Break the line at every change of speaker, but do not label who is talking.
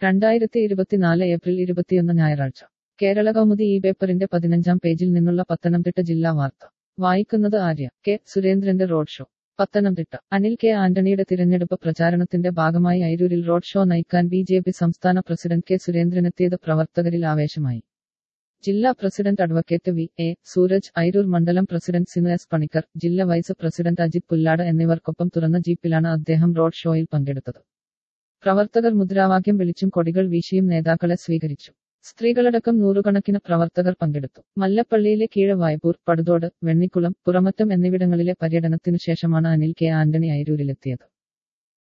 രണ്ടായിരത്തി ഇരുപത്തിനാല് ഏപ്രിൽ ഇരുപത്തിയൊന്ന് ഞായറാഴ്ച കേരള കൗമുദി ഈ പേപ്പറിന്റെ പതിനഞ്ചാം പേജിൽ നിന്നുള്ള പത്തനംതിട്ട ജില്ലാ വാർത്ത വായിക്കുന്നത് ആര്യ കെ സുരേന്ദ്രന്റെ road show Pathanamthitta Anil K ആന്റണിയുടെ തിരഞ്ഞെടുപ്പ് പ്രചാരണത്തിന്റെ ഭാഗമായി അയിരൂരിൽ റോഡ് ഷോ നയിക്കാൻ ബി ജെ പി സംസ്ഥാന പ്രസിഡന്റ് കെ സുരേന്ദ്രനെത്തിയത് പ്രവർത്തകരിൽ ആവേശമായി ജില്ലാ president advocate V A Sooraj Ayroor മണ്ഡലം പ്രസിഡന്റ് സിനു എസ് പണിക്കർ ജില്ലാ വൈസ് പ്രസിഡന്റ് അജിത് പുല്ലാട് എന്നിവർക്കൊപ്പം തുറന്ന ജീപ്പിലാണ് അദ്ദേഹം റോഡ് ഷോയിൽ പങ്കെടുത്തത് പ്രവർത്തകർ മുദ്രാവാക്യം വിളിച്ചും കൊടികൾ വീശിയും നേതാക്കളെ സ്വീകരിച്ചു സ്ത്രീകളടക്കം നൂറുകണക്കിന് പ്രവർത്തകർ പങ്കെടുത്തു മല്ലപ്പള്ളിയിലെ കീഴവായ്പൂർ പടുതോട് വെണ്ണിക്കുളം പുറമറ്റം എന്നിവിടങ്ങളിലെ പര്യടനത്തിനു ശേഷമാണ് അനിൽ കെ ആന്റണി ഐരൂരിലെത്തിയത്